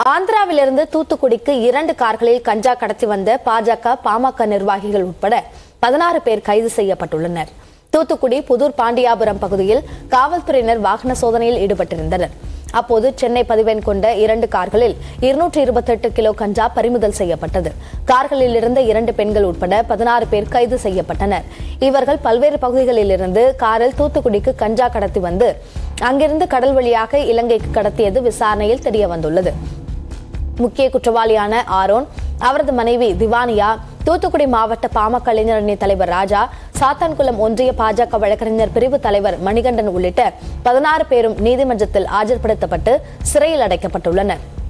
ஆந்திராவிலிருந்து தூத்துக்குடிக்கு இரண்டு கார்களில் கஞ்சா கடத்தி வந்த பாஜக பாமக நிர்வாகிகள் உட்பட பதினாறு பேர் கைது செய்யப்பட்டுள்ளனர் தூத்துக்குடி புதூர் பாண்டியாபுரம் பகுதியில் காவல்துறையினர் வாகன சோதனையில் ஈடுபட்டிருந்தனர் அப்போது சென்னை பதிவெண் கொண்ட இரண்டு கார்களில் இருநூற்றி இருபத்தெட்டு கிலோ கஞ்சா பறிமுதல் செய்யப்பட்டது கார்களில் இருந்த இரண்டு பெண்கள் உட்பட பதினாறு பேர் கைது செய்யப்பட்டனர் இவர்கள் பல்வேறு பகுதிகளில் இருந்து காரில் தூத்துக்குடிக்கு கஞ்சா கடத்தி வந்து அங்கிருந்து கடல் வழியாக இலங்கைக்கு கடத்தியது விசாரணையில் தெரிய வந்துள்ளது முக்கிய குற்றவாளியான ஆரோன் அவரது மனைவி திவானியா தூத்துக்குடி மாவட்ட பாமக இளைஞரணி தலைவர் ராஜா சாத்தான்குளம் ஒன்றிய பாஜக வழக்கறிஞர் பிரிவு தலைவர் மணிகண்டன் உள்ளிட்ட பதினாறு பேரும் நீதிமன்றத்தில் ஆஜர்படுத்தப்பட்டு சிறையில் அடைக்கப்பட்டுள்ளனர்